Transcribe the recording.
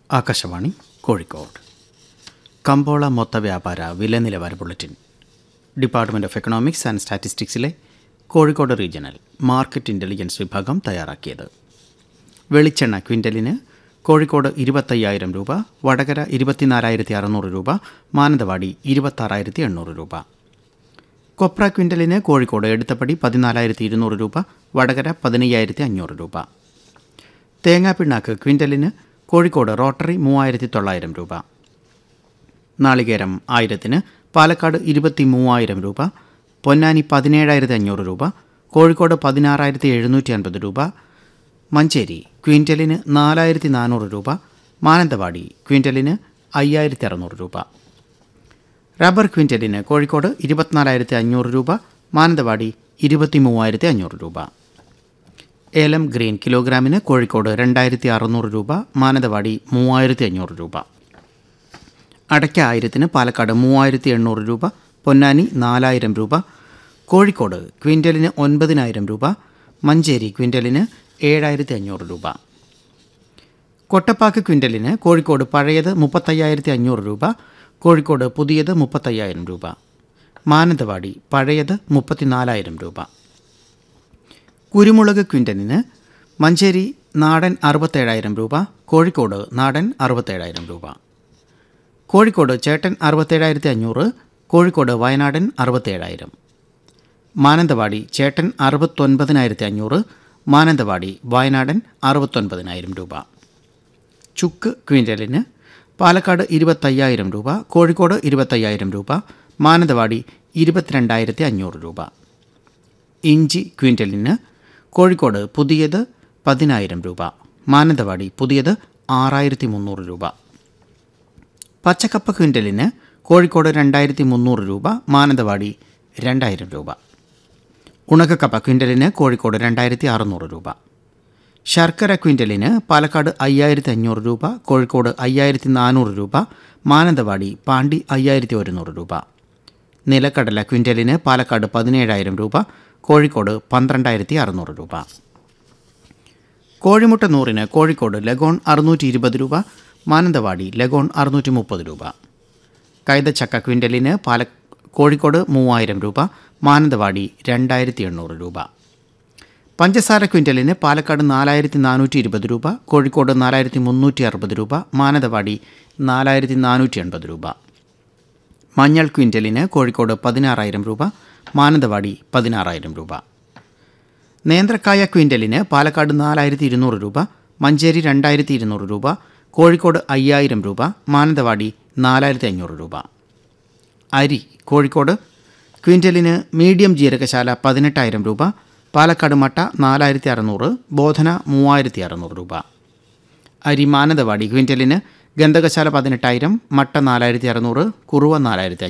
ആകാശവാണി കോഴിക്കോട് കമ്പോള മൊത്ത വ്യാപാര വില നിലവാര bulletin department of economics and സ്റ്റാറ്റിസ്റ്റിക്സിലെ കോഴിക്കോട് റീജിയണൽ മാർക്കറ്റ് ഇൻ്റലിജൻസ് വിഭാഗം തയ്യാറാക്കിയത് വെളിച്ചെണ്ണ ക്വിൻ്റലിന് കോഴിക്കോട് ഇരുപത്തയ്യായിരം രൂപ വടകര ഇരുപത്തിനാലായിരത്തി അറുന്നൂറ് രൂപ മാനന്തവാടി ഇരുപത്താറായിരത്തി എണ്ണൂറ് രൂപ കൊപ്ര ക്വിൻ്റലിന് കോഴിക്കോട് എടുത്തപ്പടി പതിനാലായിരത്തി ഇരുന്നൂറ് രൂപ വടകര പതിനയ്യായിരത്തി അഞ്ഞൂറ് രൂപ തേങ്ങാപ്പിണ്ണാക്ക് ക്വിൻ്റലിന് കോഴിക്കോട് റോട്ടറി മൂവായിരത്തി തൊള്ളായിരം രൂപ നാളികേരം ആയിരത്തിന് പാലക്കാട് ഇരുപത്തി മൂവായിരം രൂപ പൊന്നാനി പതിനേഴായിരത്തി അഞ്ഞൂറ് രൂപ കോഴിക്കോട് പതിനാറായിരത്തി എഴുന്നൂറ്റി അൻപത് രൂപ മഞ്ചേരി ക്വിൻ്റലിന് നാലായിരത്തി നാനൂറ് രൂപ മാനന്തവാടി ക്വിൻ്റലിന് അയ്യായിരത്തി അറുന്നൂറ് രൂപ റബ്ബർ ക്വിൻ്റലിന് കോഴിക്കോട് ഇരുപത്തിനാലായിരത്തി അഞ്ഞൂറ് രൂപ മാനന്തവാടി ഇരുപത്തി മൂവായിരത്തി അഞ്ഞൂറ് രൂപ ഏലം ഗ്രീൻ കിലോഗ്രാമിന് കോഴിക്കോട് രണ്ടായിരത്തി അറുന്നൂറ് രൂപ മാനന്തവാടി മൂവായിരത്തി അഞ്ഞൂറ് രൂപ അടയ്ക്ക ആയിരത്തിന് പാലക്കാട് മൂവായിരത്തി എണ്ണൂറ് രൂപ പൊന്നാനി നാലായിരം രൂപ കോഴിക്കോട് ക്വിൻ്റലിന് ഒൻപതിനായിരം രൂപ മഞ്ചേരി ക്വിൻ്റലിന് ഏഴായിരത്തി അഞ്ഞൂറ് രൂപ കൊട്ടപ്പാക്ക് ക്വിൻ്റലിന് കോഴിക്കോട് പഴയത് മുപ്പത്തയ്യായിരത്തി അഞ്ഞൂറ് രൂപ കോഴിക്കോട് പുതിയത് മുപ്പത്തയ്യായിരം രൂപ മാനന്തവാടി പഴയത് മുപ്പത്തിനാലായിരം രൂപ കുരുമുളക് ക്വിൻ്റലിന് മഞ്ചേരി നാടൻ അറുപത്തേഴായിരം രൂപ കോഴിക്കോട് നാടൻ അറുപത്തേഴായിരം രൂപ കോഴിക്കോട് ചേട്ടൻ അറുപത്തേഴായിരത്തി അഞ്ഞൂറ് കോഴിക്കോട് വയനാടൻ അറുപത്തേഴായിരം മാനന്തവാടി ചേട്ടൻ അറുപത്തൊൻപതിനായിരത്തി അഞ്ഞൂറ് മാനന്തവാടി വയനാടൻ അറുപത്തൊൻപതിനായിരം രൂപ ചുക്ക് ക്വിൻ്റലിന് പാലക്കാട് ഇരുപത്തയ്യായിരം രൂപ കോഴിക്കോട് ഇരുപത്തയ്യായിരം രൂപ മാനന്തവാടി ഇരുപത്തിരണ്ടായിരത്തി അഞ്ഞൂറ് രൂപ ഇഞ്ചി ക്വിൻ്റലിന് കോഴിക്കോട് പുതിയത് പതിനായിരം രൂപ മാനന്തവാടി പുതിയത് ആറായിരത്തി മുന്നൂറ് രൂപ പച്ചക്കപ്പ ക്വിൻ്റലിന് കോഴിക്കോട് രണ്ടായിരത്തി മുന്നൂറ് രൂപ മാനന്തവാടി രണ്ടായിരം രൂപ ഉണക്കക്കപ്പ ക്വിൻ്റലിന് കോഴിക്കോട് രണ്ടായിരത്തി അറുന്നൂറ് രൂപ ശർക്കര ക്വിൻ്റലിന് പാലക്കാട് അയ്യായിരത്തി അഞ്ഞൂറ് രൂപ കോഴിക്കോട് അയ്യായിരത്തി നാനൂറ് രൂപ മാനന്തവാടി പാണ്ടി അയ്യായിരത്തി ഒരുന്നൂറ് രൂപ നിലക്കടല ക്വിൻ്റലിന് പാലക്കാട് പതിനേഴായിരം രൂപ കോഴിക്കോട് പന്ത്രണ്ടായിരത്തി അറുന്നൂറ് രൂപ കോഴിമുട്ട നൂറിന് കോഴിക്കോട് ലഗോൺ അറുന്നൂറ്റി ഇരുപത് രൂപ മാനന്തവാടി ലഗോൺ അറുന്നൂറ്റി മുപ്പത് രൂപ കൈതച്ചക്ക ക്വിൻ്റലിന് പാല കോഴിക്കോട് മൂവായിരം രൂപ മാനന്തവാടി രണ്ടായിരത്തി എണ്ണൂറ് രൂപ പഞ്ചസാര ക്വിൻ്റലിന് പാലക്കാട് നാലായിരത്തി നാനൂറ്റി ഇരുപത് രൂപ കോഴിക്കോട് നാലായിരത്തി മുന്നൂറ്റി അറുപത് രൂപ മാനന്തവാടി നാലായിരത്തി നാനൂറ്റി എൺപത് രൂപ മഞ്ഞൾ ക്വിൻ്റലിന് കോഴിക്കോട് പതിനാറായിരം രൂപ മാനന്തവാടി പതിനാറായിരം രൂപ നേന്ത്രക്കായ ക്വിൻ്റലിന് പാലക്കാട് നാലായിരത്തി ഇരുന്നൂറ് രൂപ മഞ്ചേരി രണ്ടായിരത്തി ഇരുന്നൂറ് രൂപ കോഴിക്കോട് അയ്യായിരം രൂപ മാനന്തവാടി നാലായിരത്തി അഞ്ഞൂറ് രൂപ അരി കോഴിക്കോട് ക്വിൻ്റലിന് മീഡിയം ജീരകശാല പതിനെട്ടായിരം രൂപ പാലക്കാട് മട്ട നാലായിരത്തി അറുന്നൂറ് ബോധന മൂവായിരത്തി അറുന്നൂറ് രൂപ അരി മാനന്തവാടി ക്വിൻ്റലിന് ഗന്ധകശാല പതിനെട്ടായിരം മട്ട നാലായിരത്തി അറുന്നൂറ് കുറുവ നാലായിരത്തി